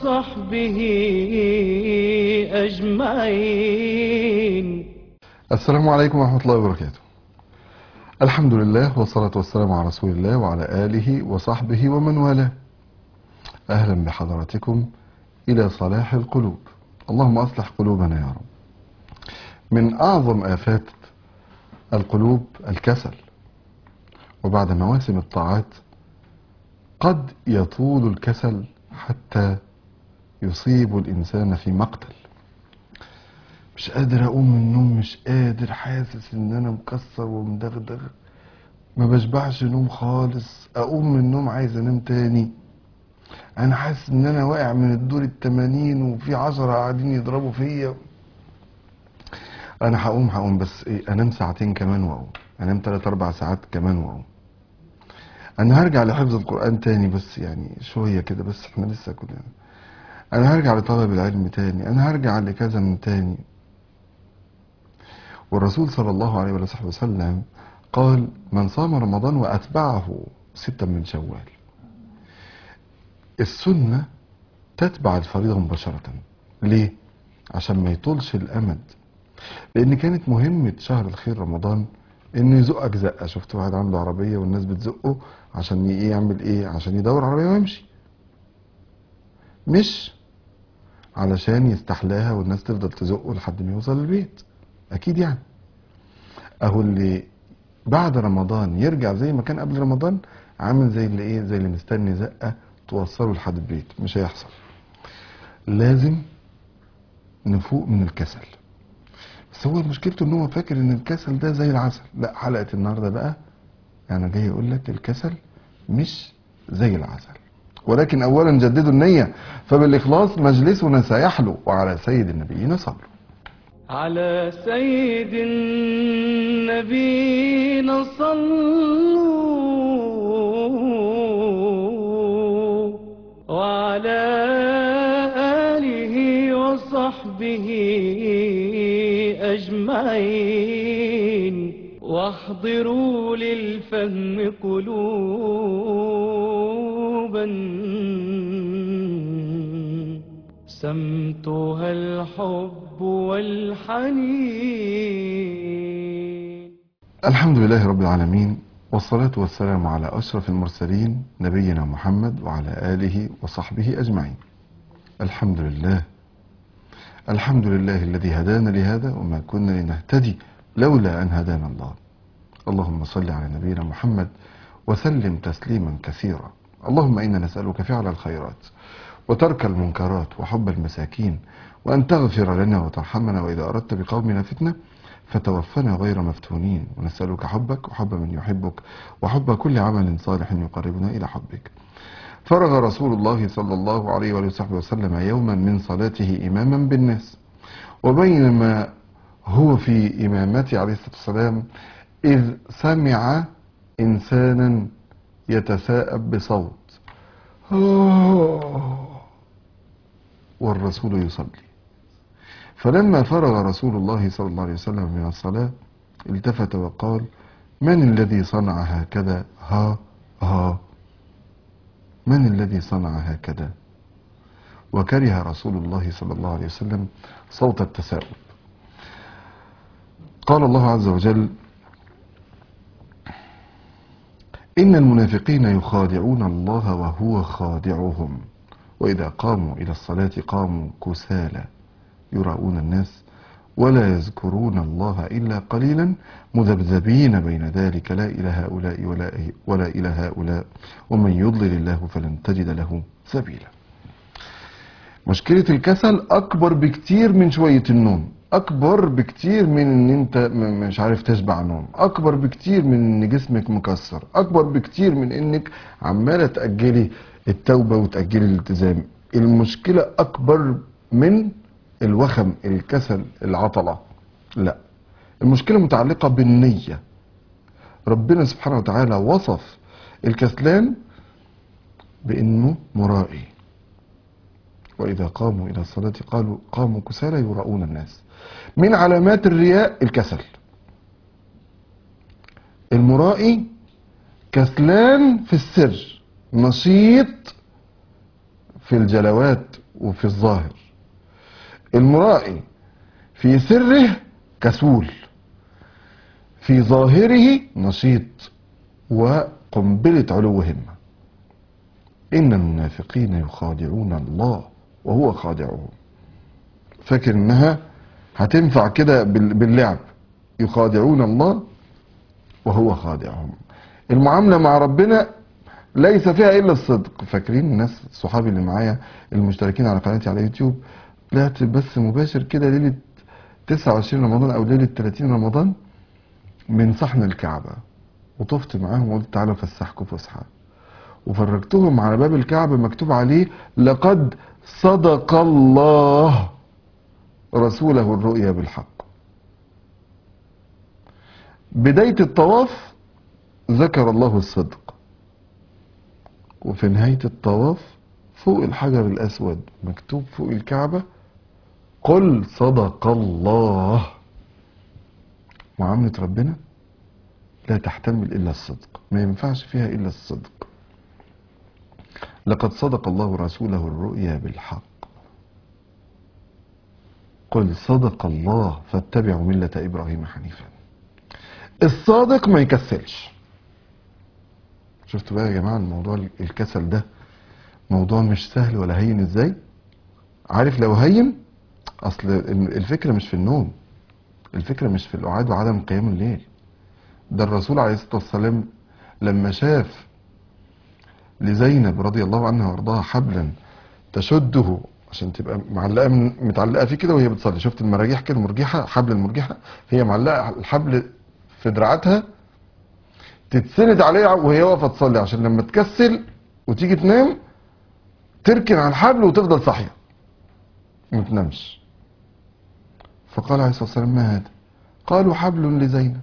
وصحبه أجمعين السلام عليكم ورحمة الله وبركاته الحمد لله والصلاة والسلام على رسول الله وعلى آله وصحبه ومن والاه أهلا بحضراتكم إلى صلاح القلوب اللهم أصلح قلوبنا يا رب من أعظم آفات القلوب الكسل وبعد مواسم الطاعات قد يطول الكسل حتى يصيب الإنسان في مقتل مش قادر اقوم من النوم مش قادر حاسس ان انا مكسر ومدغدغ ما بشبعش نوم خالص اقوم من النوم عايز انام تاني انا حاسس ان انا واقع من الدور التمانين وفي عشرة قاعدين يضربوا فيا انا هقوم هقوم بس ايه انام ساعتين كمان واقوم انام تلات اربع ساعات كمان واقوم انا هرجع لحفظ القرآن تاني بس يعني شوية كده بس احنا لسه كلنا انا هرجع لطلب العلم تاني انا هرجع لكذا من تاني والرسول صلى الله عليه وصحبه وسلم قال من صام رمضان وأتبعه ستا من شوال السنة تتبع الفريضة مباشرة ليه؟ عشان ما يطولش الأمد لأن كانت مهمة شهر الخير رمضان إنه يزقك زقة شفت واحد عنده عربية والناس بتزقه عشان إيه يعمل إيه؟ عشان يدور عربية ويمشي مش علشان يستحلاها والناس تفضل تزقه لحد ما يوصل البيت اكيد يعني اهو اللي بعد رمضان يرجع زي ما كان قبل رمضان عامل زي اللي ايه زي اللي مستني زقه توصله لحد البيت مش هيحصل لازم نفوق من الكسل بس هو مشكلته ان هو فاكر ان الكسل ده زي العسل لا حلقه النهارده بقى انا جاي اقول لك الكسل مش زي العسل ولكن اولا جددوا النيه فبالاخلاص مجلسنا سيحلو وعلى سيد النبيين صلوا على سيد النبينا صلوا وعلى آله وصحبه أجمعين واحضروا للفهم قلوبا سمتها الحب والحنين الحمد لله رب العالمين والصلاة والسلام على أشرف المرسلين نبينا محمد وعلى آله وصحبه أجمعين الحمد لله الحمد لله الذي هدانا لهذا وما كنا لنهتدي لولا أن هدانا الله اللهم صل على نبينا محمد وسلم تسليما كثيرا اللهم إنا نسألك فعل الخيرات وترك المنكرات وحب المساكين وأن تغفر لنا وترحمنا وإذا أردت بقومنا فتنة فتوفنا غير مفتونين ونسألك حبك وحب من يحبك وحب كل عمل صالح يقربنا إلى حبك فرغ رسول الله صلى الله عليه وآله وصحبه وسلم يوما من صلاته إماما بالناس وبينما هو في إمامته عليه الصلاة والسلام إذ سمع إنسانا يتساءب بصوت والرسول يصلي فلما فرغ رسول الله صلى الله عليه وسلم من الصلاة التفت وقال من الذي صنع هكذا ها ها من الذي صنع هكذا وكره رسول الله صلى الله عليه وسلم صوت التساؤب قال الله عز وجل إن المنافقين يخادعون الله وهو خادعهم وإذا قاموا إلى الصلاة قاموا كسالى يراؤون الناس ولا يذكرون الله إلا قليلا مذبذبين بين ذلك لا إلى هؤلاء ولا, ولا إلى هؤلاء ومن يضلل الله فلن تجد له سبيلا مشكلة الكسل أكبر بكتير من شوية النوم أكبر بكتير من إن أنت م- مش عارف تشبع نوم أكبر بكتير من إن جسمك مكسر أكبر بكتير من إنك عمالة تأجلي التوبة وتأجلي الالتزام المشكلة أكبر من الوخم الكسل العطلة لا المشكلة متعلقة بالنية ربنا سبحانه وتعالى وصف الكسلان بأنه مرائي وإذا قاموا إلى الصلاة قالوا قاموا كسالى يراؤون الناس من علامات الرياء الكسل المرائي كسلان في السر نشيط في الجلوات وفي الظاهر المرائي في سره كسول في ظاهره نشيط وقنبلة علو همة إن المنافقين يخادعون الله وهو خادعهم فاكر إنها هتنفع كده بال- باللعب يخادعون الله وهو خادعهم المعاملة مع ربنا ليس فيها إلا الصدق فاكرين الناس صحابي اللي معايا المشتركين على قناتي على يوتيوب طلعت بس مباشر كده ليلة 29 رمضان أو ليلة 30 رمضان من صحن الكعبة وطفت معاهم وقلت تعالوا فسحكم فسحة وفرجتهم على باب الكعبة مكتوب عليه لقد صدق الله رسوله الرؤيا بالحق بداية الطواف ذكر الله الصدق وفي نهاية الطواف فوق الحجر الأسود مكتوب فوق الكعبة قل صدق الله معاملة ربنا لا تحتمل إلا الصدق ما ينفعش فيها إلا الصدق لقد صدق الله رسوله الرؤيا بالحق قل صدق الله فاتبعوا ملة إبراهيم حنيفا الصادق ما يكسلش شفتوا بقى يا جماعة الموضوع الكسل ده موضوع مش سهل ولا هين ازاي عارف لو هين اصل الفكرة مش في النوم الفكرة مش في القعاد وعدم قيام الليل ده الرسول عليه الصلاة والسلام لما شاف لزينب رضي الله عنها وارضاها حبلا تشده عشان تبقى معلقه من متعلقه فيه كده وهي بتصلي شفت المراجيح كده المرجحه حبل المرجحه هي معلقه الحبل في دراعاتها تتسند عليها وهي واقفه تصلي عشان لما تكسل وتيجي تنام تركن على الحبل وتفضل صاحيه ما تنامش فقال عليه الصلاه والسلام ما هذا قالوا حبل لزينب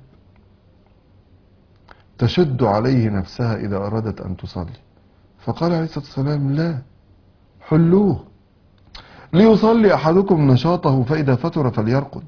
تشد عليه نفسها اذا ارادت ان تصلي فقال عليه الصلاه والسلام لا حلوه ليصلي احدكم نشاطه فاذا فتر فليرقد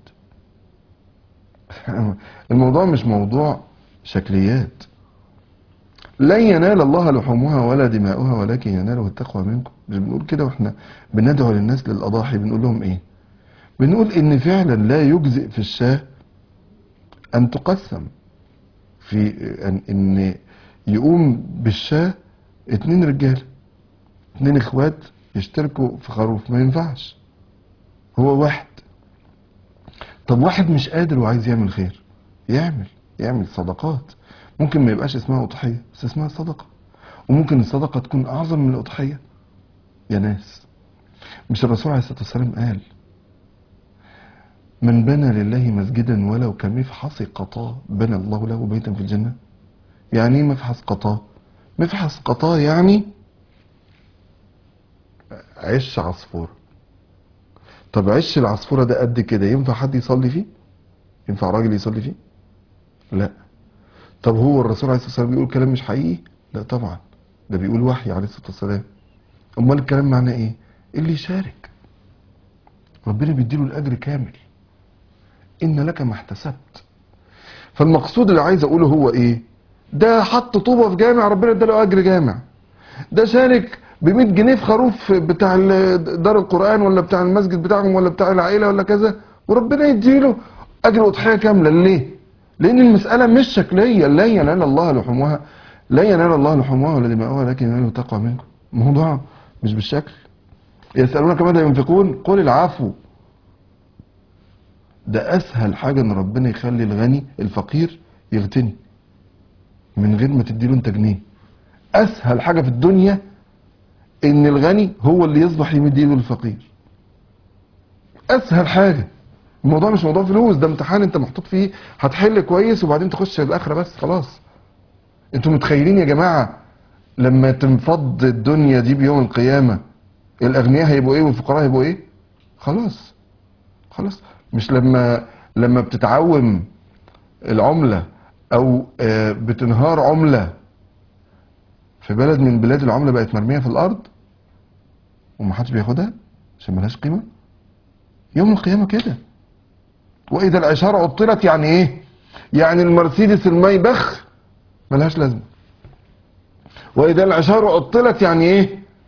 الموضوع مش موضوع شكليات لن ينال الله لحومها ولا دماؤها ولكن يناله التقوى منكم مش بنقول كده واحنا بندعو للناس للاضاحي بنقول لهم ايه بنقول ان فعلا لا يجزئ في الشاه ان تقسم في ان, إن يقوم بالشاه اتنين رجاله اتنين اخوات يشتركوا في خروف ما ينفعش هو واحد طب واحد مش قادر وعايز يعمل خير يعمل يعمل صدقات ممكن ما يبقاش اسمها أضحية بس اسمها صدقة وممكن الصدقة تكون أعظم من الأضحية يا ناس مش الرسول عليه الصلاة والسلام قال من بنى لله مسجدا ولو كمفحص قطاه بنى الله له بيتا في الجنة يعني ايه مفحص قطاه مفحص قطاه يعني عش عصفورة طب عش العصفورة ده قد كده ينفع حد يصلي فيه ينفع راجل يصلي فيه لا طب هو الرسول عليه الصلاة والسلام بيقول كلام مش حقيقي لا طبعا ده بيقول وحي عليه الصلاة والسلام امال الكلام معناه ايه اللي يشارك ربنا بيديله الاجر كامل ان لك ما احتسبت فالمقصود اللي عايز اقوله هو ايه ده حط طوبة في جامع ربنا اداله اجر جامع ده شارك ب 100 جنيه في خروف بتاع ال- دار القرآن ولا بتاع المسجد بتاعهم ولا بتاع العائلة ولا كذا وربنا يديله أجر أضحية كاملة ليه؟ لأن المسألة مش شكلية لا ينال الله لحومها لا ينال الله لحومها ولا دماؤها لكن ينال التقوى منكم الموضوع مش بالشكل يسألونك ماذا ينفقون قل العفو ده أسهل حاجة إن ربنا يخلي الغني الفقير يغتني من غير ما تديله أنت جنيه أسهل حاجة في الدنيا ان الغني هو اللي يصبح يمد ايده للفقير اسهل حاجه الموضوع مش موضوع فلوس ده امتحان انت محطوط فيه هتحل كويس وبعدين تخش الاخره بس خلاص انتوا متخيلين يا جماعه لما تنفض الدنيا دي بيوم القيامه الاغنياء هيبقوا ايه والفقراء هيبقوا ايه خلاص خلاص مش لما لما بتتعوم العمله او آه، بتنهار عمله في بلد من بلاد العملة بقت مرمية في الأرض ومحدش بياخدها عشان ملهاش قيمة يوم القيامة كده وإذا العشار عطلت يعني إيه؟ يعني المرسيدس المايبخ ملهاش لازمة وإذا العشار عطلت يعني إيه؟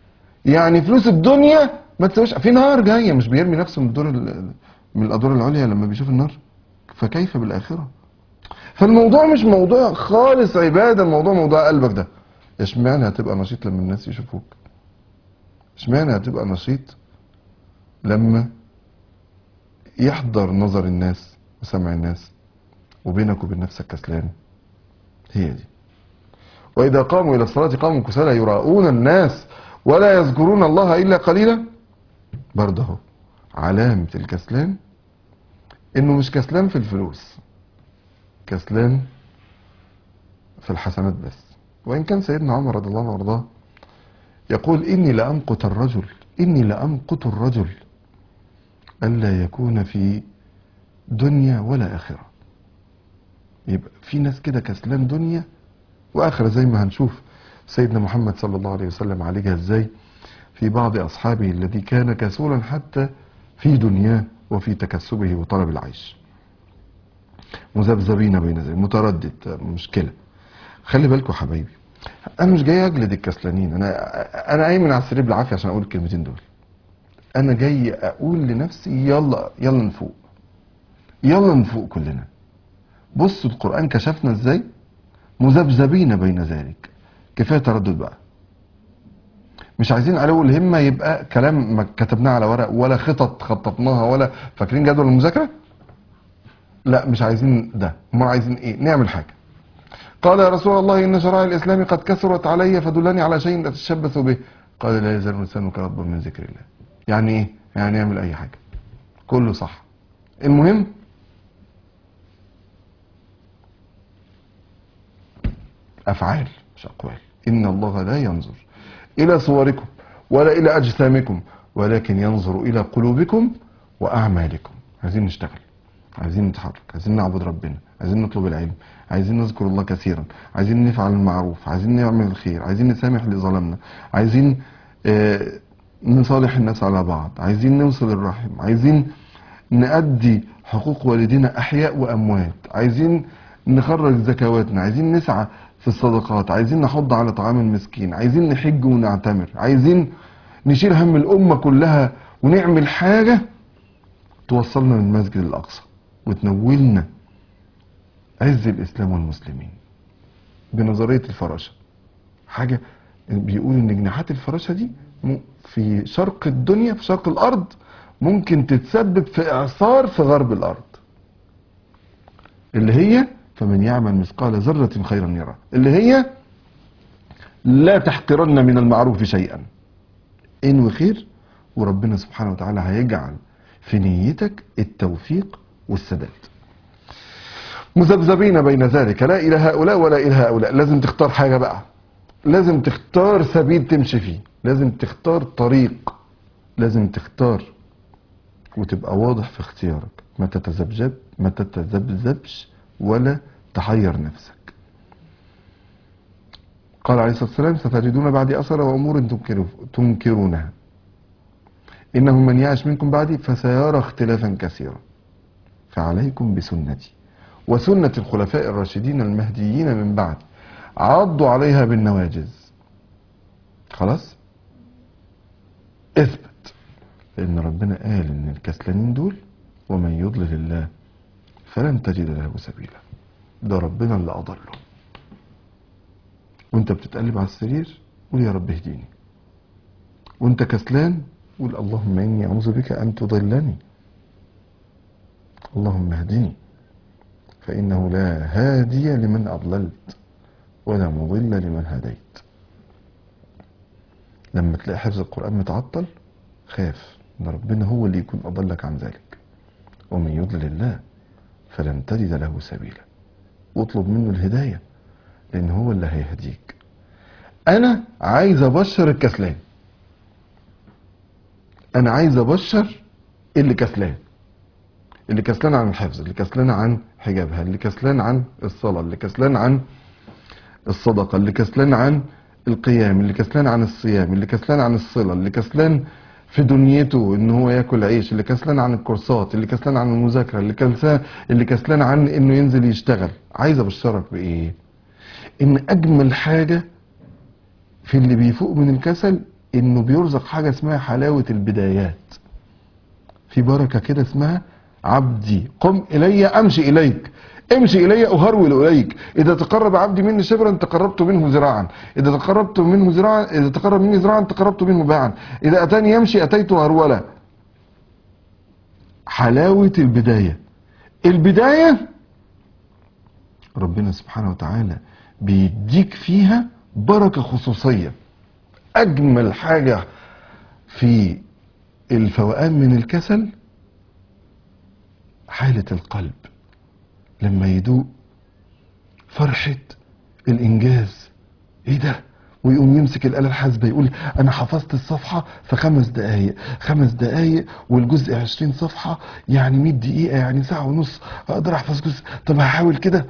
يعني فلوس الدنيا ما تسويش في نار جايه مش بيرمي نفسه من الدور ال- من الادوار العليا لما بيشوف النار فكيف بالاخره فالموضوع مش موضوع خالص عباده الموضوع موضوع قلبك ده اشمعنى هتبقى نشيط لما الناس يشوفوك اشمعنى هتبقى نشيط لما يحضر نظر الناس وسمع الناس وبينك وبين نفسك كسلان هي دي وإذا قاموا إلى الصلاة قاموا كسالى يراؤون الناس ولا يذكرون الله إلا قليلا برضه اهو علامة الكسلان إنه مش كسلان في الفلوس كسلان في الحسنات بس وإن كان سيدنا عمر رضي الله عنه وارضاه يقول إني لأمقت الرجل إني لأمقت الرجل ألا يكون في دنيا ولا آخرة يبقى في ناس كده كسلان دنيا وآخرة زي ما هنشوف سيدنا محمد صلى الله عليه وسلم عالجها ازاي في بعض أصحابه الذي كان كسولا حتى في دنياه وفي تكسبه وطلب العيش مذبذبين بين ذلك متردد مشكلة خلي بالكم يا حبايبي انا مش جاي اجلد الكسلانين انا انا قايم من على السرير بالعافيه عشان اقول الكلمتين دول انا جاي اقول لنفسي يلا يلا نفوق يلا نفوق كلنا بصوا القران كشفنا ازاي مذبذبين بين ذلك كفايه تردد بقى مش عايزين علو الهمه يبقى كلام ما كتبناه على ورق ولا خطط خططناها ولا فاكرين جدول المذاكره لا مش عايزين ده ما عايزين ايه نعمل حاجه قال يا رسول الله إن شرائع الإسلام قد كثرت علي فدلني على شيء أتشبث به قال لا يزال لسانك رطبا من ذكر الله يعني إيه؟ يعني يعمل أي حاجة كله صح المهم أفعال مش أقوال إن الله لا ينظر إلى صوركم ولا إلى أجسامكم ولكن ينظر إلى قلوبكم وأعمالكم عايزين نشتغل عايزين نتحرك عايزين نعبد ربنا عايزين نطلب العلم عايزين نذكر الله كثيرا عايزين نفعل المعروف عايزين نعمل الخير عايزين نسامح اللي ظلمنا عايزين آه، نصالح الناس على بعض عايزين نوصل الرحم عايزين نأدي حقوق والدينا أحياء وأموات عايزين نخرج زكواتنا عايزين نسعى في الصدقات عايزين نحض على طعام المسكين عايزين نحج ونعتمر عايزين نشيل هم الأمة كلها ونعمل حاجة توصلنا من المسجد الأقصى وتنولنا عز الإسلام والمسلمين بنظرية الفراشة حاجة بيقول إن جناحات الفراشة دي م- في شرق الدنيا في شرق الأرض ممكن تتسبب في إعصار في غرب الأرض اللي هي فمن يعمل مثقال ذرة خيرا يرى اللي هي لا تحقرن من المعروف شيئا انوي خير وربنا سبحانه وتعالى هيجعل في نيتك التوفيق والسداد مذبذبين بين ذلك لا الى هؤلاء ولا الى هؤلاء لازم تختار حاجه بقى لازم تختار سبيل تمشي فيه لازم تختار طريق لازم تختار وتبقى واضح في اختيارك ما تتذبذب ما تتذبذبش ولا تحير نفسك قال عليه الصلاة والسلام ستجدون بعدي أثر وأمور تنكر تنكرونها إنه من يعش منكم بعدي فسيرى اختلافا كثيرا فعليكم بسنتي وسنة الخلفاء الراشدين المهديين من بعد عضوا عليها بالنواجز خلاص اثبت لأن ربنا قال إن الكسلانين دول ومن يضلل الله فلن تجد له سبيلا ده ربنا اللي أضله وانت بتتقلب على السرير قول يا رب اهديني وانت كسلان قول اللهم اني اعوذ بك ان تضلني اللهم اهدني فانه لا هادي لمن اضللت ولا مضل لمن هديت لما تلاقي حفظ القران متعطل خاف ان ربنا هو اللي يكون اضلك عن ذلك ومن يضلل الله فلن تجد له سبيلا واطلب منه الهدايه لان هو اللي هيهديك انا عايز ابشر الكسلان انا عايز ابشر اللي كسلان اللي كسلان عن الحفظ اللي كسلان عن حجابها اللي كسلان عن الصلاة اللي كسلان عن الصدقة اللي كسلان عن القيام اللي كسلان عن الصيام اللي كسلان عن الصلة اللي كسلان في دنيته ان هو ياكل عيش اللي كسلان عن الكورسات اللي كسلان عن المذاكرة اللي كسلان اللي كسلان عن انه ينزل يشتغل عايز ابشرك بايه ان اجمل حاجة في اللي بيفوق من الكسل انه بيرزق حاجة اسمها حلاوة البدايات في بركة كده اسمها عبدي قم إلي أمشي إليك امشي إلي أهرول إليك إذا تقرب عبدي مني شبرا تقربت منه ذراعا إذا تقربت منه ذراعا إذا تقرب مني ذراعا تقربت منه باعا إذا أتاني يمشي أتيته هرولا حلاوة البداية البداية ربنا سبحانه وتعالى بيديك فيها بركة خصوصية أجمل حاجة في الفوقان من الكسل حالة القلب لما يدوق فرحة الإنجاز إيه ده ويقوم يمسك الآلة الحاسبة يقول أنا حفظت الصفحة في خمس دقايق خمس دقايق والجزء عشرين صفحة يعني مية دقيقة يعني ساعة ونص أقدر أحفظ جزء طب هحاول كده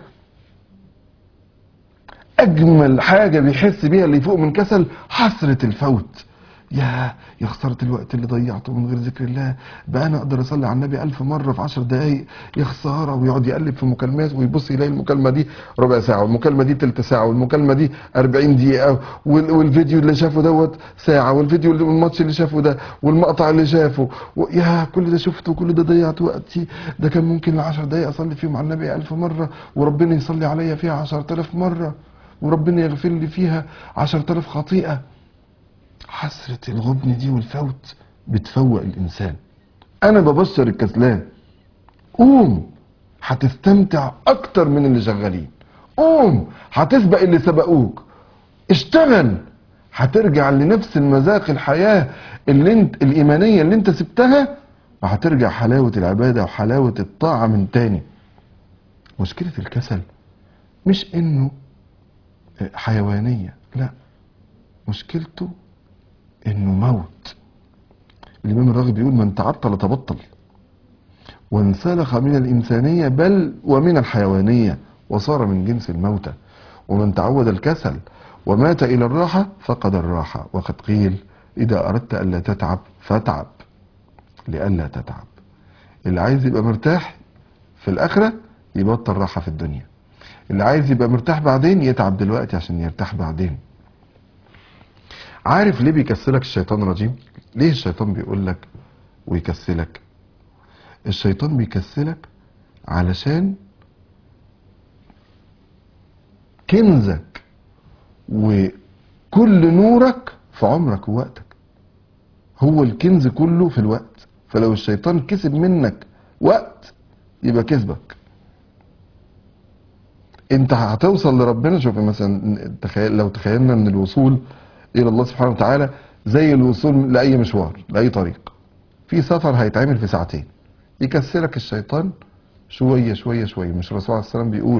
أجمل حاجة بيحس بيها اللي يفوق من كسل حسرة الفوت يا يا خسارة الوقت اللي ضيعته من غير ذكر الله بقى أنا أقدر أصلي على النبي ألف مرة في عشر دقايق يا خسارة ويقعد يقلب في مكالمات ويبص يلاقي المكالمة دي ربع ساعة والمكالمة دي تلت ساعة والمكالمة دي 40 دقيقة وال- والفيديو اللي شافه دوت ساعة والفيديو اللي والماتش اللي شافه ده والمقطع اللي شافه و- يا كل ده شفته وكل ده ضيعت وقتي ده كان ممكن العشر دقايق أصلي فيهم على النبي ألف مرة وربنا يصلي عليا فيها عشرة آلاف مرة وربنا يغفر لي فيها عشرة آلاف خطيئة حسرة الغبن دي والفوت بتفوق الإنسان أنا ببشر الكسلان قوم هتستمتع أكتر من اللي شغالين قوم هتسبق اللي سبقوك اشتغل هترجع لنفس المذاق الحياة اللي انت الإيمانية اللي انت سبتها وهترجع حلاوة العبادة وحلاوة الطاعة من تاني مشكلة الكسل مش انه حيوانية لا مشكلته انه موت الامام الراغب بيقول من تعطل تبطل وانسلخ من الانسانيه بل ومن الحيوانيه وصار من جنس الموتى ومن تعود الكسل ومات الى الراحه فقد الراحه وقد قيل اذا اردت الا تتعب فاتعب لئلا تتعب اللي عايز يبقى مرتاح في الاخره يبطل راحه في الدنيا اللي عايز يبقى مرتاح بعدين يتعب دلوقتي عشان يرتاح بعدين عارف ليه بيكسلك الشيطان الرجيم ليه الشيطان بيقول لك ويكسلك الشيطان بيكسلك علشان كنزك وكل نورك في عمرك ووقتك هو الكنز كله في الوقت فلو الشيطان كسب منك وقت يبقى كسبك انت هتوصل لربنا شوف مثلا تخيل لو تخيلنا ان الوصول الى الله سبحانه وتعالى زي الوصول لاي مشوار لاي طريق في سفر هيتعمل في ساعتين يكسلك الشيطان شويه شويه شويه مش الرسول عليه السلام بيقول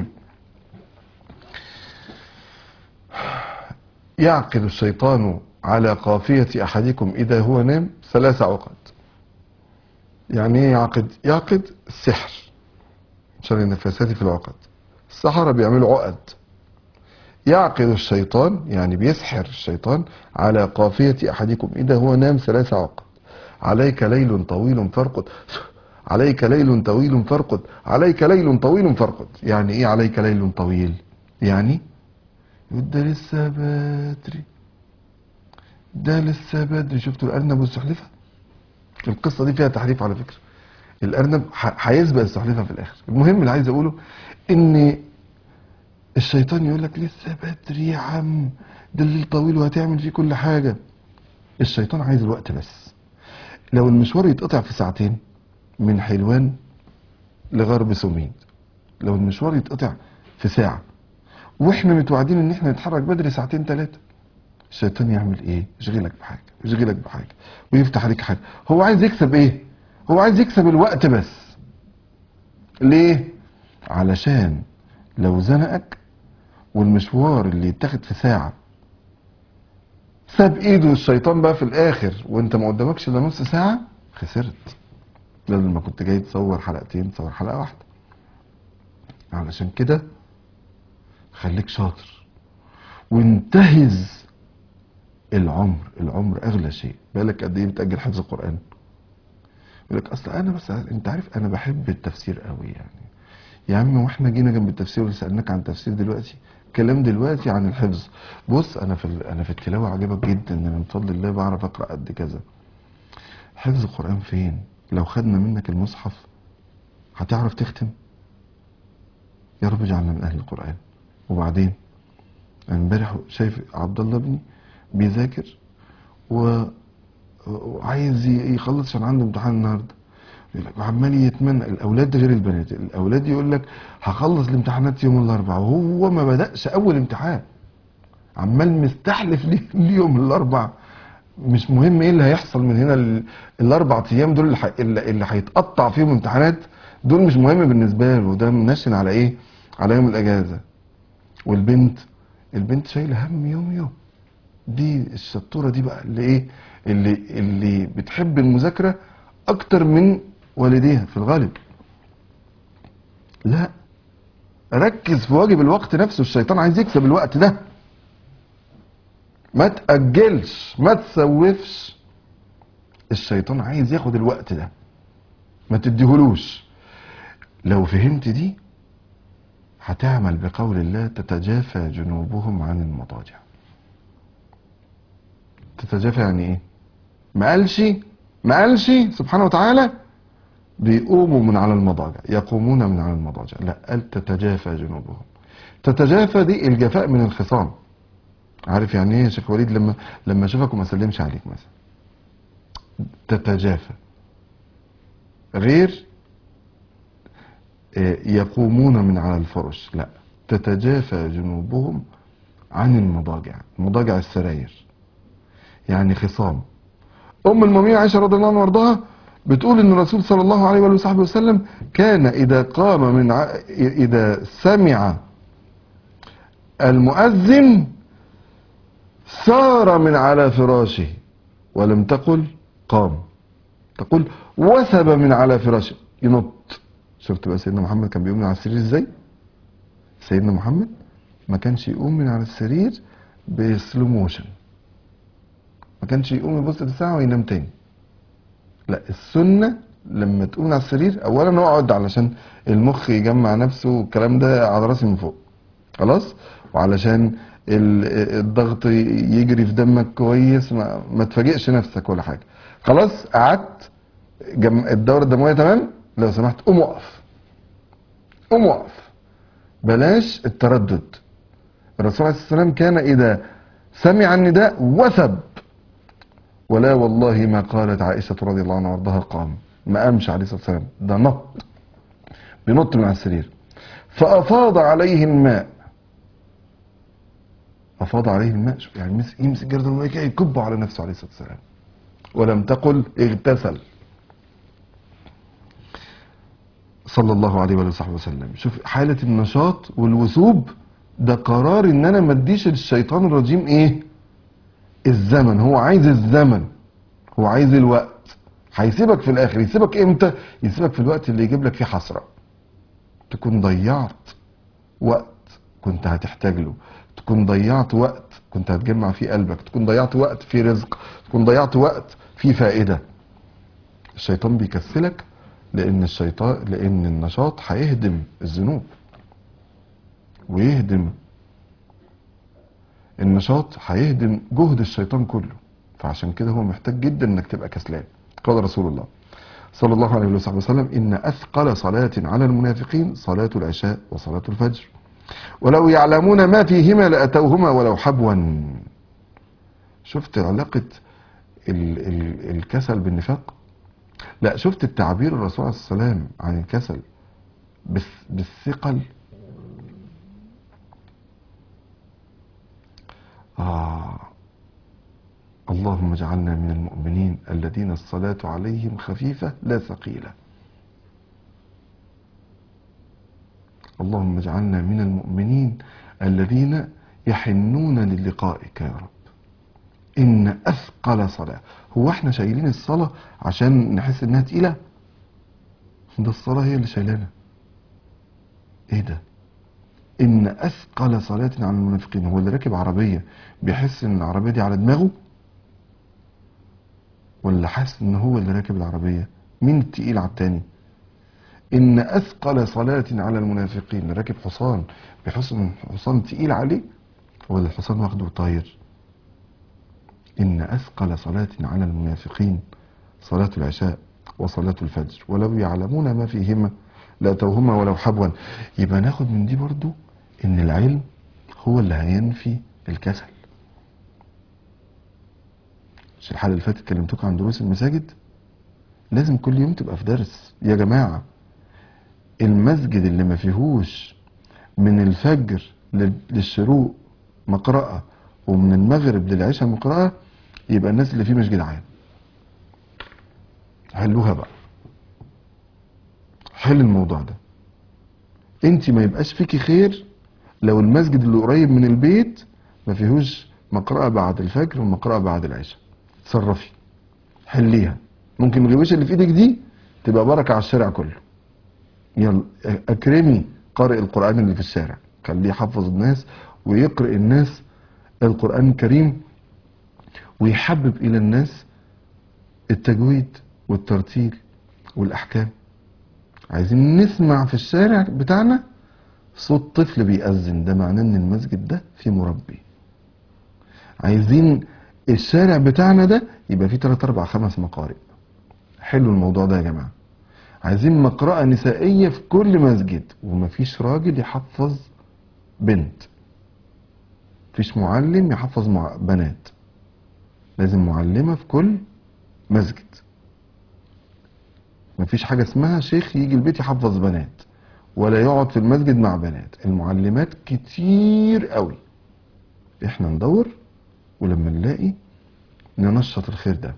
يعقد الشيطان على قافية أحدكم إذا هو نام ثلاث عقد يعني ايه يعقد يعقد السحر عشان النفاسات في العقد السحرة بيعملوا عقد يعقد الشيطان يعني بيسحر الشيطان على قافية أحدكم إذا هو نام ثلاث عقد عليك ليل طويل فارقد عليك ليل طويل فارقد عليك ليل طويل فارقد يعني ايه عليك ليل طويل يعني يقول ده لسه بدري ده لسه بدري شفتوا الأرنب والسحلفة القصة دي فيها تحريف على فكرة الأرنب ح- هيسبق السحلفة في الآخر المهم اللي عايز أقوله إن الشيطان يقول لك لسه بدري يا عم ده الليل طويل وهتعمل فيه كل حاجة الشيطان عايز الوقت بس لو المشوار يتقطع في ساعتين من حلوان لغرب سوميد لو المشوار يتقطع في ساعة واحنا متوعدين ان احنا نتحرك بدري ساعتين ثلاثة الشيطان يعمل ايه يشغلك بحاجة يشغلك بحاجة ويفتح عليك حاجة هو عايز يكسب ايه هو عايز يكسب الوقت بس ليه علشان لو زنقك والمشوار اللي يتاخد في ساعة ساب ايده الشيطان بقى في الاخر وانت ما قدامكش الا نص ساعة خسرت بدل ما كنت جاي تصور حلقتين تصور حلقة واحدة علشان كده خليك شاطر وانتهز العمر العمر اغلى شيء بالك قد ايه بتاجل حفظ القران يقول لك اصل انا بس انت عارف انا بحب التفسير قوي يعني يا عم واحنا جينا جنب التفسير وسالناك عن التفسير دلوقتي الكلام دلوقتي عن الحفظ بص انا في ال- انا في التلاوه عجبك جدا ان انا بفضل الله بعرف اقرا قد كذا حفظ القران فين لو خدنا منك المصحف هتعرف تختم يا رب اجعلنا من اهل القران وبعدين أنا امبارح شايف عبد الله ابني بيذاكر و... وعايز ي- يخلص عشان عنده امتحان النهارده يقول لك وعمال يتمنى الاولاد غير البنات الاولاد يقول لك هخلص الامتحانات يوم الاربعاء وهو ما بداش اول امتحان عمال مستحلف ليه اليوم الاربعاء مش مهم ايه اللي هيحصل من هنا ال- الاربع ايام دول اللي, ح... اللي اللي هيتقطع فيهم امتحانات دول مش مهم بالنسبه له ده منشن على ايه على يوم الاجازه والبنت البنت شايله هم يوم يوم دي الشطوره دي بقى اللي ايه اللي اللي بتحب المذاكره اكتر من والديها في الغالب لا ركز في واجب الوقت نفسه الشيطان عايز يكسب الوقت ده ما تأجلش ما تسوفش الشيطان عايز ياخد الوقت ده ما تديهولوش لو فهمت دي هتعمل بقول الله تتجافى جنوبهم عن المضاجع تتجافى يعني ايه ما قالش ما قالش سبحانه وتعالى بيقوموا من على المضاجع يقومون من على المضاجع لا قال تتجافى جنوبهم تتجافى دي الجفاء من الخصام عارف يعني ايه يا شيخ وليد لما لما اشوفك وما اسلمش عليك مثلا تتجافى غير آه، يقومون من على الفرش لا تتجافى جنوبهم عن المضاجع مضاجع السراير يعني خصام ام المؤمنين عائشه رضي الله عنها وارضاها بتقول ان الرسول صلى الله عليه وآله وصحبه وسلم كان اذا قام من ع... اذا سمع المؤذن سار من على فراشه ولم تقل قام تقول وثب من على فراشه ينط شفت بقى سيدنا محمد كان بيقوم من على السرير ازاي سيدنا محمد ما كانش يقوم من على السرير بسلو موشن ما كانش يقوم يبص في الساعه وينام تاني لا السنه لما تقوم على السرير اولا اقعد علشان المخ يجمع نفسه والكلام ده على راسي من فوق خلاص وعلشان ال- الضغط يجري في دمك كويس ما, ما تفاجئش نفسك ولا حاجه خلاص قعدت جم... الدوره الدمويه تمام لو سمحت قوم وقف قوم وقف بلاش التردد الرسول عليه الصلاه والسلام كان اذا سمع النداء وثب ولا والله ما قالت عائشه رضي الله عنها وارضاها قام ما قامش عليه الصلاه والسلام ده نط بينط من على السرير فافاض عليه الماء افاض عليه الماء شوف يعني يمسك يمسك جرد الماء كده يكبه على نفسه عليه الصلاه والسلام ولم تقل اغتسل صلى الله عليه وآله وصحبه وسلم شوف حالة النشاط والوثوب ده قرار ان انا ما اديش للشيطان الرجيم ايه الزمن هو عايز الزمن هو عايز الوقت هيسيبك في الاخر يسيبك امتى يسيبك في الوقت اللي يجيب لك فيه حسرة تكون ضيعت وقت كنت هتحتاج له تكون ضيعت وقت كنت هتجمع فيه قلبك تكون ضيعت وقت فيه رزق تكون ضيعت وقت فيه فائدة الشيطان بيكسلك لان الشيطان لان النشاط هيهدم الذنوب ويهدم النشاط هيهدم جهد الشيطان كله فعشان كده هو محتاج جدا انك تبقى كسلان قال رسول الله صلى الله عليه وصحبه وسلم ان اثقل صلاة على المنافقين صلاة العشاء وصلاة الفجر ولو يعلمون ما فيهما لاتوهما ولو حبوا شفت علاقة ال ال الكسل بالنفاق لا شفت التعبير الرسول عليه الصلاة والسلام عن الكسل بالث- بالثقل آه اللهم اجعلنا من المؤمنين الذين الصلاة عليهم خفيفة لا ثقيلة اللهم اجعلنا من المؤمنين الذين يحنون للقائك يا رب إن أثقل صلاة هو احنا شايلين الصلاة عشان نحس إنها تقيلة ده الصلاة هي اللي شايلانا ايه ده ان اثقل صلاة على المنافقين هو اللي راكب عربية بيحس ان العربية دي على دماغه ولا حاسس ان هو اللي راكب العربية مين التقيل على التاني إن أثقل صلاة على المنافقين راكب حصان بحصن حصان تقيل عليه ولا الحصان واخده وطاير إن أثقل صلاة على المنافقين صلاة العشاء وصلاة الفجر ولو يعلمون ما فيهما لأتوهما ولو حبوا يبقى ناخد من دي برضو إن العلم هو اللي هينفي الكسل مش الحلقة اللي فاتت كلمتكم عن دروس المساجد لازم كل يوم تبقى في درس يا جماعة المسجد اللي ما فيهوش من الفجر لل- للشروق مقرأة ومن المغرب للعشاء مقرأة يبقى الناس اللي فيه مش جدعان حلوها بقى حل الموضوع ده انت ما يبقاش فيكي خير لو المسجد اللي قريب من البيت ما فيهوش مقرأة بعد الفجر ومقرأة بعد العشاء تصرفي حليها ممكن الغويشة اللي في ايدك دي تبقى بركة على الشارع كله يلا اكرمي قارئ القرآن اللي في الشارع خليه يحفظ الناس ويقرأ الناس القرآن الكريم ويحبب إلى الناس التجويد والترتيل والأحكام عايزين نسمع في الشارع بتاعنا صوت طفل بيأذن ده معناه ان المسجد ده فيه مربي عايزين الشارع بتاعنا ده يبقى فيه 3 4 5 مقارئ حلو الموضوع ده يا جماعه عايزين مقرأة نسائية في كل مسجد ومفيش راجل يحفظ بنت مفيش معلم يحفظ مع بنات لازم معلمة في كل مسجد مفيش حاجة اسمها شيخ يجي البيت يحفظ بنات ولا يقعد في المسجد مع بنات المعلمات كتير قوي احنا ندور ولما نلاقي ننشط الخير ده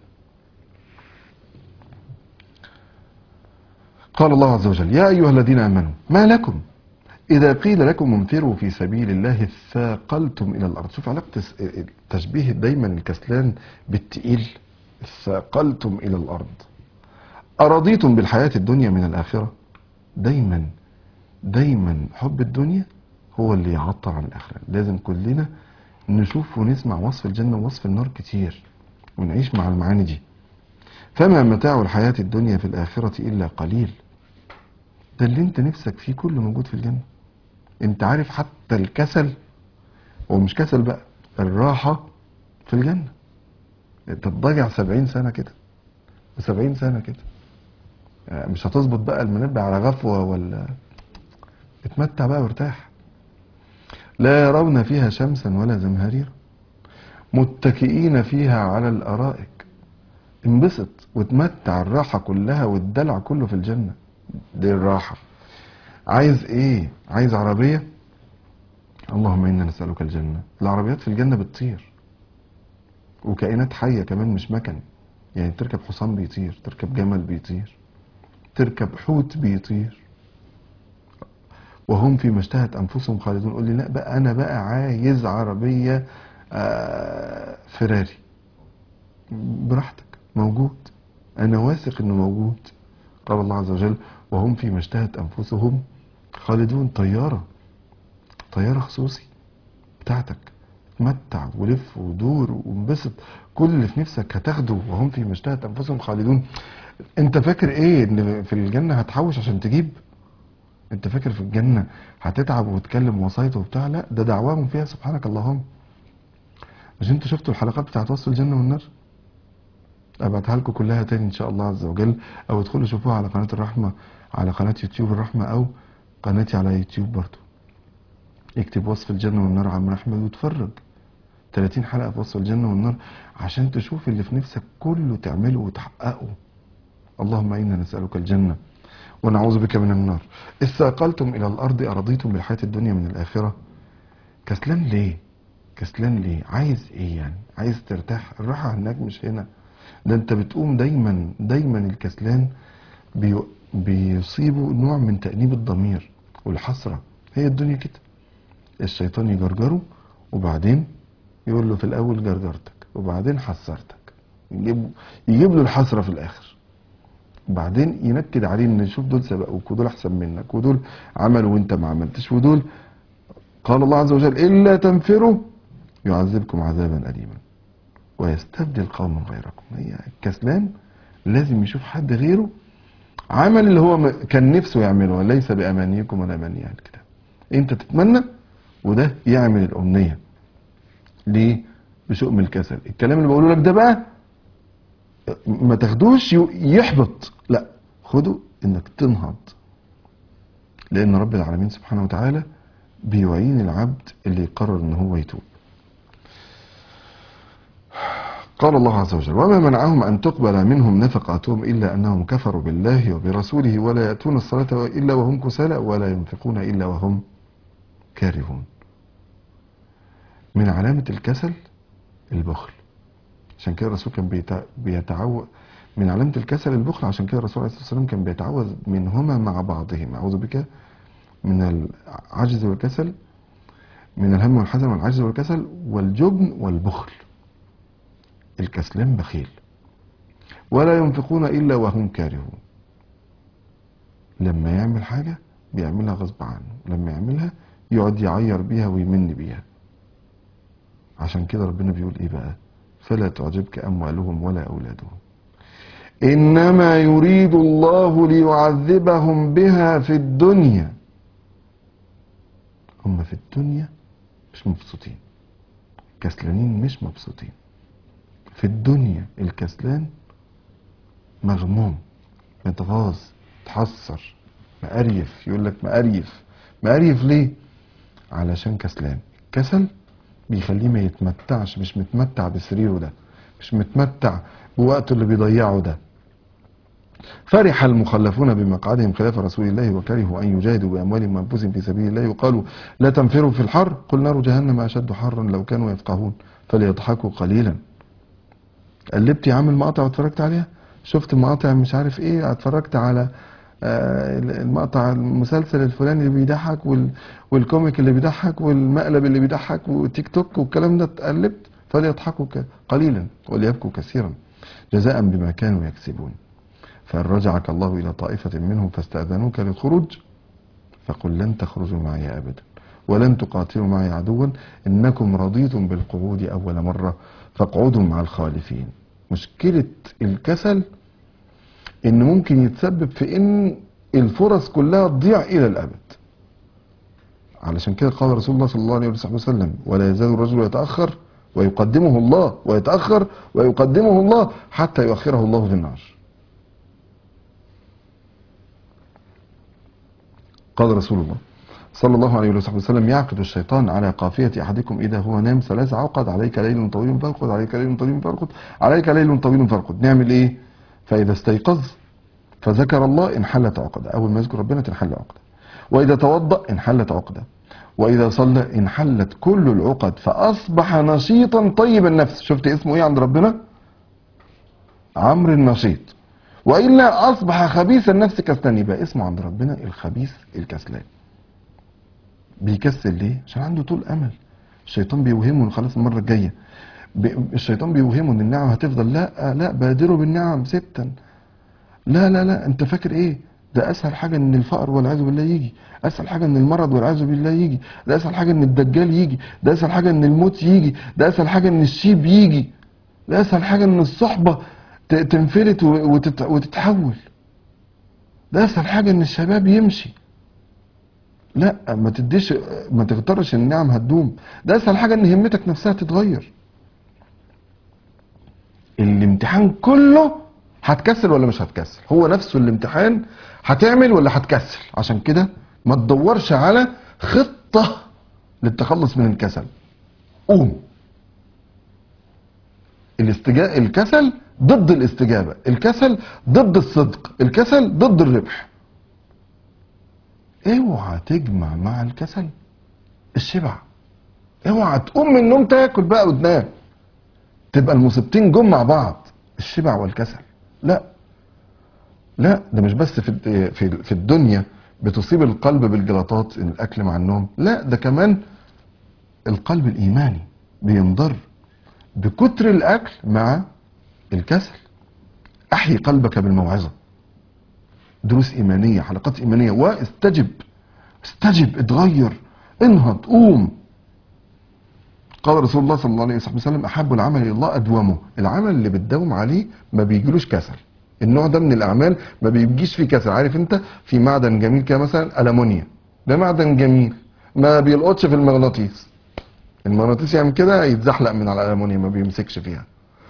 قال الله عز وجل يا أيها الذين آمنوا ما لكم إذا قيل لكم انفروا في سبيل الله ثاقلتم إلى الأرض شوف علاقة الس- تشبيه دايما الكسلان بالتقيل ثاقلتم إلى الأرض أرضيتم بالحياة الدنيا من الآخرة دايما دايما حب الدنيا هو اللي يعطل عن الآخرة لازم كلنا نشوف ونسمع وصف الجنة ووصف النار كتير ونعيش مع المعاني دي فما متاع الحياة الدنيا في الآخرة إلا قليل ده اللي انت نفسك فيه كله موجود في الجنة انت عارف حتى الكسل هو مش كسل بقى الراحة في الجنة انت تضيع سبعين سنة كده سبعين سنة كده يعني مش هتظبط بقى المنبه على غفوة ولا اتمتع بقى وارتاح لا يرون فيها شمسا ولا زمهريرا متكئين فيها على الأرائك انبسط وتمتع الراحة كلها والدلع كله في الجنة دي الراحة عايز ايه عايز عربية اللهم انا نسألك الجنة العربيات في الجنة بتطير وكائنات حية كمان مش مكن يعني تركب حصان بيطير تركب جمل بيطير تركب حوت بيطير وهم فيما اشتهت انفسهم خالدون قول لي لا بقى انا بقى عايز عربية آه، فيراري براحتك موجود انا واثق انه موجود قال الله عز وجل وهم فيما اشتهت انفسهم خالدون طياره طياره خصوصي بتاعتك تمتع ولف ودور وانبسط كل اللي في نفسك هتاخده وهم فيما اشتهت انفسهم خالدون انت فاكر ايه ان في الجنه هتحوش عشان تجيب انت فاكر في الجنه هتتعب وتكلم وسايط وبتاع لا ده دعواهم فيها سبحانك اللهم مش انتوا شفتوا الحلقات بتاعت وصف الجنه والنار ابعتها لكم كلها تاني ان شاء الله عز وجل او ادخلوا شوفوها على قناة الرحمة على قناة يوتيوب الرحمة او قناتي على يوتيوب برضو اكتب وصف الجنة والنار عم احمد واتفرج 30 حلقة في وصف الجنة والنار عشان تشوف اللي في نفسك كله تعمله وتحققه اللهم انا نسألك الجنة ونعوذ بك من النار استثقلتم الى الارض ارضيتم بالحياة الدنيا من الاخرة كسلان ليه كسلان ليه عايز ايه يعني عايز ترتاح الراحة هناك مش هنا ده انت بتقوم دايما دايما الكسلان بي بيصيبه نوع من تأنيب الضمير والحسرة هي الدنيا كده الشيطان يجرجره وبعدين يقول له في الأول جرجرتك وبعدين حسرتك يجيب يجيب له الحسرة في الآخر وبعدين ينكد عليه ان شوف دول سبقوك ودول احسن منك ودول عملوا وانت ما عملتش ودول قال الله عز وجل الا تنفروا يعذبكم عذابا اليما ويستبدل قوما غيركم هي الكسلان لازم يشوف حد غيره عمل اللي هو م- كان نفسه يعمله ليس بأمانيكم ولا أماني أهل الكتاب أنت تتمنى وده يعمل الأمنية ليه؟ بشؤم الكسل الكلام اللي بقوله لك ده بقى ما تاخدوش ي- يحبط لا خده انك تنهض لان رب العالمين سبحانه وتعالى بيعين العبد اللي يقرر ان هو يتوب قال الله عز وجل وما منعهم أن تقبل منهم نفقاتهم إلا أنهم كفروا بالله وبرسوله ولا يأتون الصلاة إلا وهم كسالى ولا ينفقون إلا وهم كارهون من علامة الكسل البخل عشان كده الرسول كان بيتع- بيتعوذ من علامة الكسل البخل عشان كده الرسول عليه الصلاة والسلام كان بيتعوذ منهما مع بعضهما أعوذ بك من العجز والكسل من الهم والحزن والعجز والكسل والجبن والبخل الكسلان بخيل ولا ينفقون إلا وهم كارهون لما يعمل حاجة بيعملها غصب عنه لما يعملها يقعد يعير بيها ويمن بيها عشان كده ربنا بيقول ايه بقى فلا تعجبك أموالهم ولا أولادهم إنما يريد الله ليعذبهم بها في الدنيا هم في الدنيا مش مبسوطين كسلانين مش مبسوطين في الدنيا الكسلان مغموم متغاظ متحسر مقريف يقول لك مقريف مقريف ليه علشان كسلان كسل بيخليه ما يتمتعش مش متمتع بسريره ده مش متمتع بوقته اللي بيضيعه ده فرح المخلفون بمقعدهم خلاف رسول الله وكرهوا أن يجاهدوا بأموالهم وأنفسهم في سبيل الله وقالوا لا تنفروا في الحر قل نار جهنم أشد حرا لو كانوا يفقهون فليضحكوا قليلا قلبت يا عم المقاطع واتفرجت عليها شفت المقاطع مش عارف ايه اتفرجت على آه، المقطع المسلسل الفلاني اللي بيضحك وال- والكوميك اللي بيضحك والمقلب اللي بيضحك وتيك توك والكلام ده اتقلبت فليضحكوا ك- قليلا وليبكوا كثيرا جزاء بما كانوا يكسبون فإن رجعك الله إلى طائفة منهم فاستأذنوك للخروج فقل لن تخرجوا معي أبدا ولن تقاتلوا معي عدوا إنكم رضيتم بالقعود أول مرة فاقعدوا مع الخالفين مشكلة الكسل إن ممكن يتسبب في إن الفرص كلها تضيع إلى الأبد علشان كده قال رسول الله صلى الله عليه وسلم ولا يزال الرجل يتأخر ويقدمه الله ويتأخر ويقدمه الله حتى يؤخره الله في النار قال رسول الله صلى الله عليه وصحبه وسلم يعقد الشيطان على قافية أحدكم إذا هو نام ثلاث عقد عليك ليل طويل فارقد عليك ليل طويل فارقد عليك ليل طويل فارقد نعمل إيه فإذا استيقظ فذكر الله انحلت عقدة أول ما يذكر ربنا تنحل عقدة وإذا توضأ انحلت عقدة وإذا صلى انحلت كل العقد فأصبح نشيطا طيب النفس شفت اسمه إيه عند ربنا عمرو النشيط وإلا أصبح خبيث النفس كسلان يبقى اسمه عند ربنا الخبيث الكسلان بيكسل ليه عشان عنده طول امل الشيطان بيوهمه إن خلاص المره الجايه ب- الشيطان بيوهمه ان النعم هتفضل لا لا بادروا بالنعم ستا لا لا لا انت فاكر ايه ده اسهل حاجه ان الفقر والعياذ بالله يجي اسهل حاجه ان المرض والعياذ بالله يجي ده اسهل حاجه ان الدجال يجي ده اسهل حاجه ان الموت يجي ده اسهل حاجه ان الشيب يجي ده اسهل حاجه ان الصحبه ت- تنفلت و- وتت- وتتحول ده اسهل حاجه ان الشباب يمشي لا ما تديش ما تغترش ان النعم هتدوم ده اسهل حاجه ان همتك نفسها تتغير الامتحان كله هتكسل ولا مش هتكسل هو نفسه الامتحان هتعمل ولا هتكسل عشان كده ما تدورش على خطه للتخلص من الكسل قوم الاستجابه الكسل ضد الاستجابه الكسل ضد الصدق الكسل ضد الربح اوعى تجمع مع الكسل الشبع اوعى تقوم من النوم تاكل بقى وتنام تبقى المصيبتين جم مع بعض الشبع والكسل لا لا ده مش بس في الد- في في الدنيا بتصيب القلب بالجلطات الاكل مع النوم لا ده كمان القلب الايماني بينضر بكتر الاكل مع الكسل احيي قلبك بالموعظه دروس ايمانيه حلقات ايمانيه واستجب استجب اتغير انهض قوم قال رسول الله صلى الله عليه وسلم احب العمل الى الله ادومه العمل اللي بتداوم عليه ما بيجيلوش كسل النوع ده من الاعمال ما بيجيش فيه كسر عارف انت في معدن جميل كده مثلا المونيا ده معدن جميل ما بيلقطش في المغناطيس المغناطيس يعمل كده يتزحلق من على الالمونيا ما بيمسكش فيها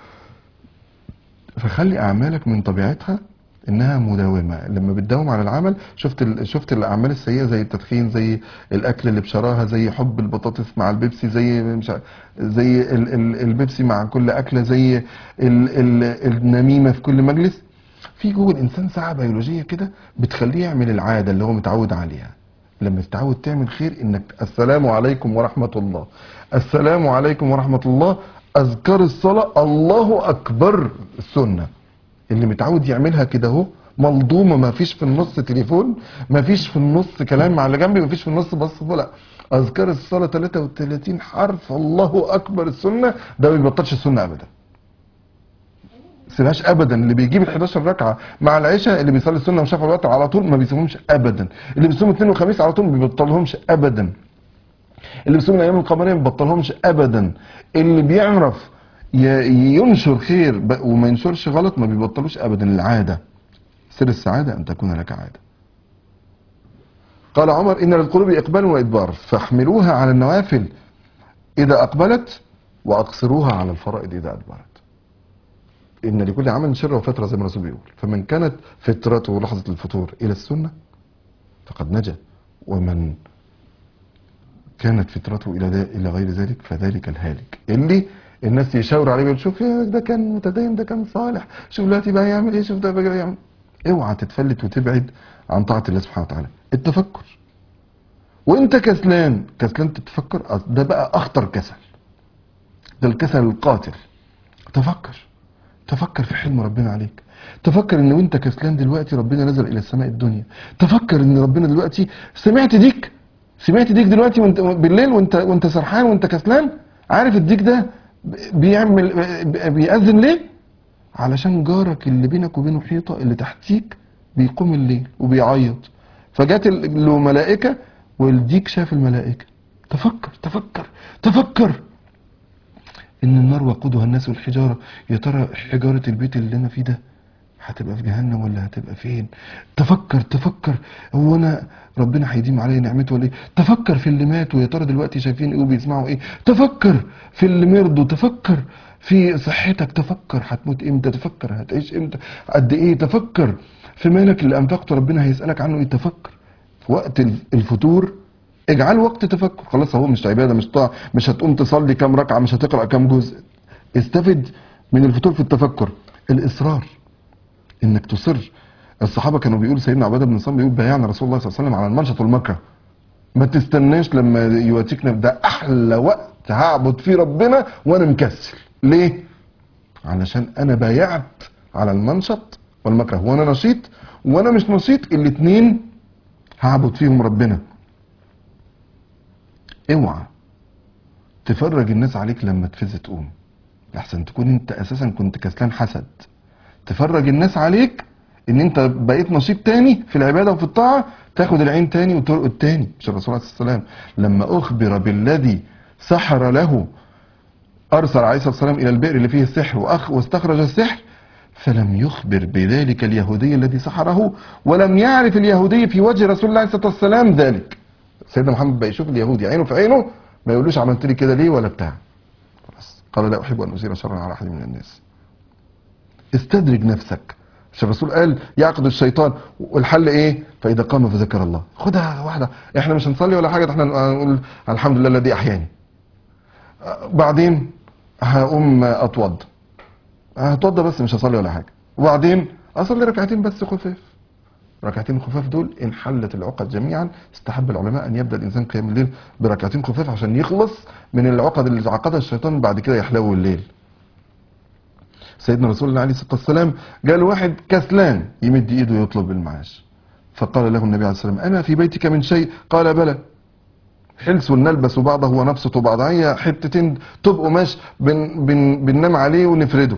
فخلي اعمالك من طبيعتها انها مداومه لما بتداوم على العمل شفت ال... شفت الاعمال السيئه زي التدخين زي الاكل اللي بشراهه زي حب البطاطس مع البيبسي زي مش عارف- زي ال... ال... البيبسي مع كل اكله زي ال... ال... النميمه في كل مجلس في جوه الانسان ساعه بيولوجيه كده بتخليه يعمل العاده اللي هو متعود عليها لما تتعود تعمل خير انك السلام عليكم ورحمه الله السلام عليكم ورحمه الله اذكار الصلاه الله اكبر السنه اللي متعود يعملها كده اهو ملضومه ما فيش في النص تليفون ما فيش في النص كلام مع اللي جنبي ما فيش في النص بص لا اذكار الصلاه 33 حرف الله اكبر السنه ده ما بيبطلش السنه ابدا سيبهاش ابدا اللي بيجيب ال 11 ركعه مع العشاء اللي بيصلي السنه وشافع الوتر على طول ما بيسيبهمش ابدا اللي بيصوم اثنين وخميس على طول ما بيبطلهمش ابدا اللي بيصوم الايام القمريه ما بيبطلهمش ابدا اللي بيعرف ي- ينشر خير ب- وما ينشرش غلط ما بيبطلوش ابدا العاده سر السعاده ان تكون لك عاده قال عمر ان للقلوب اقبال وادبار فاحملوها على النوافل اذا اقبلت واقصروها على الفرائض اذا ادبرت ان لكل عمل شره وفتره زي ما الرسول بيقول فمن كانت فترته لحظه الفطور الى السنه فقد نجا ومن كانت فترته الى ذا- الى غير ذلك فذلك الهالك اللي الناس يشاوروا عليه ويقول شوف يا ده كان متدين ده كان صالح شوف دلوقتي بقى يعمل ايه شوف ده بقى يعمل اوعى تتفلت وتبعد عن طاعه الله سبحانه وتعالى التفكر وانت كسلان كسلان تتفكر أصل ده بقى اخطر كسل ده الكسل القاتل تفكر تفكر في حلم ربنا عليك تفكر ان وانت كسلان دلوقتي ربنا نزل الى السماء الدنيا تفكر ان ربنا دلوقتي سمعت ديك سمعت ديك دلوقتي وانت بالليل وانت وانت سرحان وانت كسلان عارف الديك ده بيعمل بيأذن ليه علشان جارك اللي بينك وبينه حيطه اللي تحتيك بيقوم الليل وبيعيط فجات ال- له ملائكه والديك شاف الملائكه تفكر تفكر تفكر ان النار وقودها الناس والحجاره يا ترى حجاره البيت اللي انا فيه ده هتبقى في جهنم ولا هتبقى فين تفكر تفكر هو انا ربنا هيديم عليا نعمته ولا ايه تفكر في اللي ماتوا يا ترى دلوقتي شايفين ايه وبيسمعوا ايه تفكر في اللي مرضوا تفكر في صحتك تفكر هتموت امتى تفكر هتعيش امتى قد ايه تفكر في مالك اللي انفقته ربنا هيسالك عنه ايه تفكر في وقت الفتور اجعل وقت تفكر خلاص اهو مش عباده مش طاعه مش هتقوم تصلي كام ركعه مش هتقرا كام جزء استفد من الفتور في التفكر الاصرار انك تصر الصحابه كانوا بيقولوا سيدنا عباده بن صامت بيقول بايعنا رسول الله صلى الله عليه وسلم على المنشط والمكره ما تستناش لما يواتيكنا ده احلى وقت هعبد فيه ربنا وانا مكسل ليه علشان انا بايعت على المنشط والمكره وانا نشيط وانا مش نشيط الاتنين هعبد فيهم ربنا اوعى تفرج الناس عليك لما تفز تقوم لحسن تكون انت اساسا كنت كسلان حسد تفرج الناس عليك ان انت بقيت نشيط تاني في العباده وفي الطاعه تاخد العين تاني وترقد تاني مش الرسول عليه الصلاه والسلام لما اخبر بالذي سحر له ارسل عليه الصلاه والسلام الى البئر اللي فيه السحر واخ واستخرج السحر فلم يخبر بذلك اليهودي الذي سحره ولم يعرف اليهودي في وجه رسول الله صلى الله عليه وسلم ذلك سيدنا محمد بقى يشوف اليهودي عينه في عينه ما يقولوش عملت لي كده ليه ولا بتاع خلاص قال لا احب ان اثير شرا على احد من الناس استدرج نفسك مش الرسول قال يعقد الشيطان والحل ايه فاذا قام فذكر الله خدها واحده احنا مش هنصلي ولا حاجه احنا نقول الحمد لله الذي احياني بعدين هقوم اتوضى هتوضى بس مش هصلي ولا حاجه وبعدين اصلي ركعتين بس خفاف ركعتين خفاف دول ان حلت العقد جميعا استحب العلماء ان يبدا الانسان قيام الليل بركعتين خفاف عشان يخلص من العقد اللي عقدها الشيطان بعد كده يحلو الليل سيدنا رسول الله عليه الصلاه والسلام جاء واحد كسلان يمد ايده يطلب المعاش فقال له النبي عليه الصلاه والسلام اما في بيتك من شيء قال بلى حلس نلبس بعضه ونبسط بعضه هي حتتين طوب قماش بن بن بننام عليه ونفرده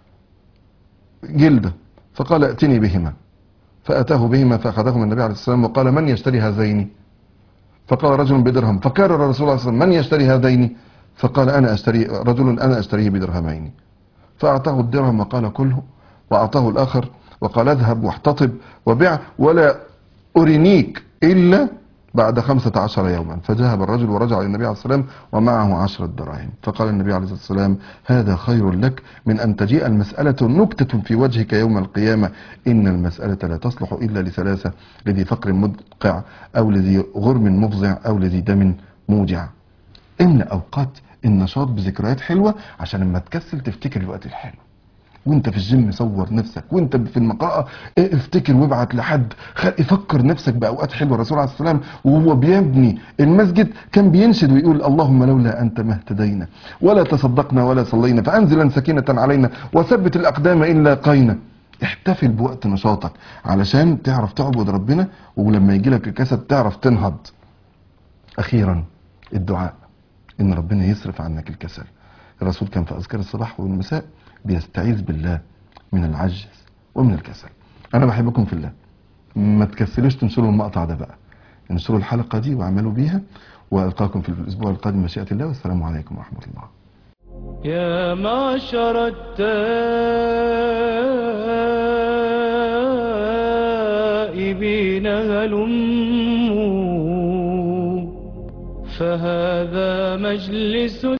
جلده فقال ائتني بهما فاتاه بهما فاخذهما النبي عليه الصلاه والسلام وقال من يشتري هذين فقال رجل بدرهم فكرر الرسول صلى الله عليه وسلم من يشتري هذين فقال انا اشتري رجل انا اشتريه بدرهمين فأعطاه الدرهم وقال كله وأعطاه الآخر وقال اذهب واحتطب وبع ولا أرنيك إلا بعد خمسة عشر يوما فذهب الرجل ورجع إلى النبي عليه الصلاة والسلام ومعه عشرة دراهم فقال النبي عليه الصلاة والسلام هذا خير لك من أن تجيء المسألة نكتة في وجهك يوم القيامة إن المسألة لا تصلح إلا لثلاثة لذي فقر مدقع أو لذي غرم مفزع أو لذي دم موجع املأ أوقات النشاط بذكريات حلوة عشان لما تكسل تفتكر الوقت الحلو وانت في الجيم صور نفسك وانت في المقرأة اه افتكر وابعت لحد خ- افكر نفسك باوقات حلوه الرسول عليه السلام وهو بيبني المسجد كان بينشد ويقول اللهم لولا انت ما اهتدينا ولا تصدقنا ولا صلينا فانزلا سكينه علينا وثبت الاقدام ان لاقينا احتفل بوقت نشاطك علشان تعرف تعبد ربنا ولما يجي لك الكسل تعرف تنهض اخيرا الدعاء ان ربنا يصرف عنك الكسل الرسول كان في اذكار الصباح والمساء بيستعيذ بالله من العجز ومن الكسل انا بحبكم في الله ما تكسلوش تنشروا المقطع ده بقى انشروا الحلقه دي واعملوا بيها والقاكم في الاسبوع القادم مشيئه الله والسلام عليكم ورحمه الله يا معشر التائبين هلموا فهذا مجلس